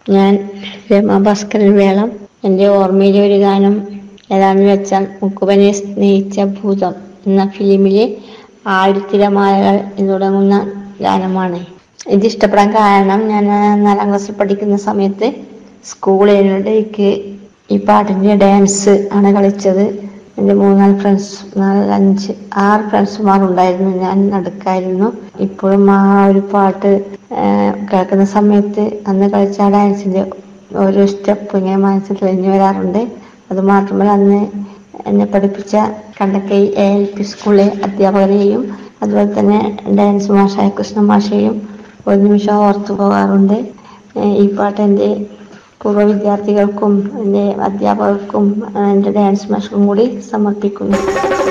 ഞാൻ രമ ഭാസ്കരൻ വേളം എൻ്റെ ഓർമ്മയിലെ ഒരു ഗാനം ഏതാണെന്ന് വെച്ചാൽ മുക്കുവനെ സ്നേഹിച്ച ഭൂതം എന്ന ഫിലിമിലെ ആഴിത്തിരമാലകൾ എന്ന് തുടങ്ങുന്ന ഗാനമാണ് ഇത് ഇഷ്ടപ്പെടാൻ കാരണം ഞാൻ നാലാം ക്ലാസ്സിൽ പഠിക്കുന്ന സമയത്ത് സ്കൂളിലേക്ക് ഈ പാട്ടിൻ്റെ ഡാൻസ് ആണ് കളിച്ചത് എൻ്റെ മൂന്നാല് ഫ്രണ്ട്സ് നാല് അഞ്ച് ആറ് ഫ്രണ്ട്സുമാർ ഉണ്ടായിരുന്നു ഞാൻ നടുക്കായിരുന്നു ഇപ്പോഴും ആ ഒരു പാട്ട് ആ, കേൾക്കുന്ന സമയത്ത് അന്ന് കളിച്ച ആ ഡാൻസിൻ്റെ ഓരോ സ്റ്റെപ്പ് ഇങ്ങനെ മനസ്സിൽ തെളിഞ്ഞു വരാറുണ്ട് അത് മാത്രമല്ല അന്ന് എന്നെ പഠിപ്പിച്ച കണ്ടക്കൈ എ എൽ പി സ്കൂളിലെ അധ്യാപകരെയും അതുപോലെ തന്നെ ഡാൻസ് മാഷായ കൃഷ്ണ മാഷയെയും ഒരു നിമിഷം ഓർത്തു പോകാറുണ്ട് ഏഹ് ഈ പാട്ട് എൻ്റെ പൂർവ്വ വിദ്യാർത്ഥികൾക്കും എൻ്റെ അധ്യാപകർക്കും ഏഹ് എൻ്റെ ഡാൻസ് മാഷും കൂടി സമർപ്പിക്കുന്നു